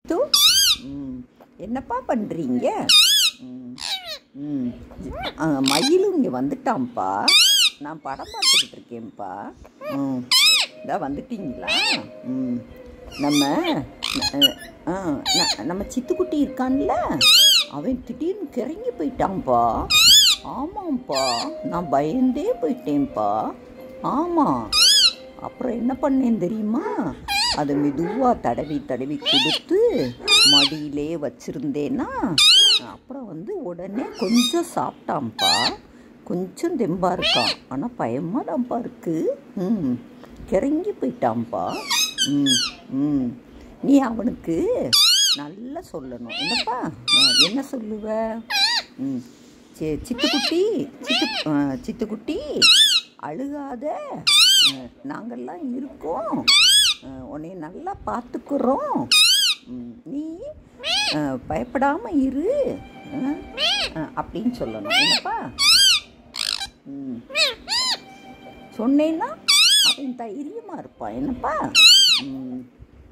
சித்து ம் என்னப்பா பண்ணுறீங்க ம் ம் ஆ, மயிலும் இங்கே வந்துட்டான்ப்பா நான் படம் பார்த்துக்கிட்டு இருக்கேன்ப்பா ம் இதா வந்துட்டீங்களா ம் நம்ம அஹ், ஆ ந- நம்ம சித்துக்குட்டி இருக்கான்ல அவன் திடீர்னு கிறங்கி போயிட்டான்ப்பா ஆமாம்ப்பா நான் பயந்தே போயிட்டேன்ப்பா ஆமாம் அப்புறம் என்ன பண்ணேன் தெரியுமா அதை மெதுவாக தடவி தடவி கொடுத்து மடியிலே வச்சுருந்தேன்னா அப்புறம் வந்து உடனே கொஞ்சம் சாப்பிட்டான்ப்பா கொஞ்சம் தெம்பா இருக்கான் ஆனால் பயமாக தான்ப்பா இருக்கு ம் கிறங்கி போயிட்டான்ப்பா ம் ம் நீ அவனுக்கு நல்லா சொல்லணும் என்னப்பா ஆ, என்ன சொல்லுவ ம் சி சித்துக்குட்டி சித்து ஆ, சித்துக்குட்டி அழுகாத ஆ, நாங்கெல்லாம் இருக்கோம் ஆ, உன்னை நல்லா பார்த்துக்குறோம் ம், நீ ஆ, பயப்படாம இரு ஆ, ஆ, அப்படின்னு சொல்லணும் என்னப்பா ம் சொன்னேன்னா அவன் தைரியமா இருப்பான் என்னப்பா ம்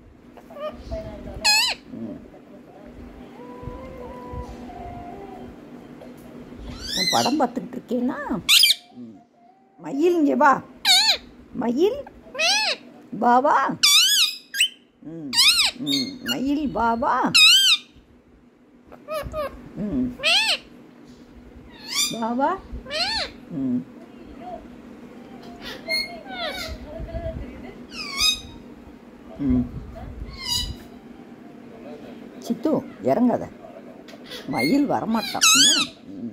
ம். நான் படம் பார்த்துக்கிட்டு இருக்கேனா ம். மயில் இங்கே வா மயில் பாவா ம் ம் மயில் பாவா ம் பாவா ம் ம் சித்து இறங்காத மயில் வரமாட்டான் என்ன? ம்.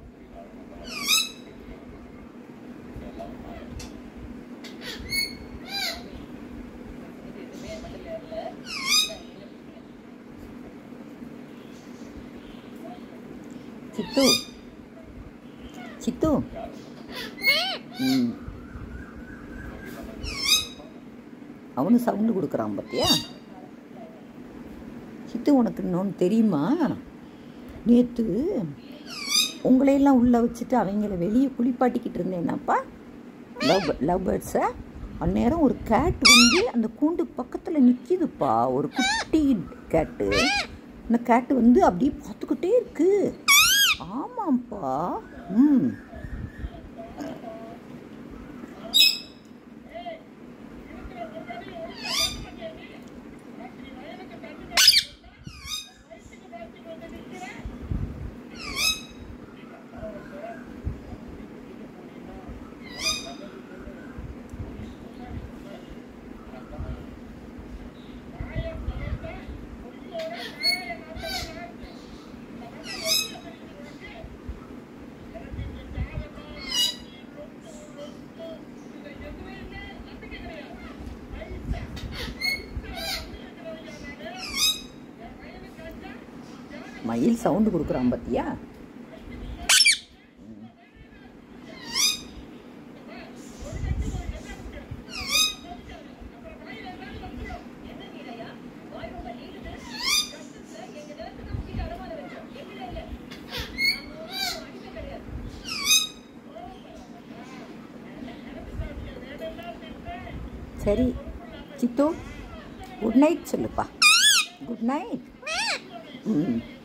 சித்து சித்து ம் அவனு சவுண்டு கொடுக்குறான் பார்த்தியா சித்து உனக்கு இன்னொன்று தெரியுமா நேற்று உங்களையெல்லாம் உள்ளே வச்சுட்டு அவங்கள வெளியே குளிப்பாட்டிக்கிட்டு இருந்தேனாப்பா லவ் லவ் பேர்ட்ஸை அந்நேரம் ஒரு கேட் வந்து அந்த கூண்டு பக்கத்தில் நிற்கிதுப்பா ஒரு குட்டி கேட்டு அந்த கேட்டு வந்து அப்படியே பார்த்துக்கிட்டே இருக்கு ஆமாம்ப்பா ம் மயில் சவுண்டு கொடுக்குறான் பார்த்தியா சரி சித்து குட் நைட் சொல்லுப்பா குட் நைட் ம்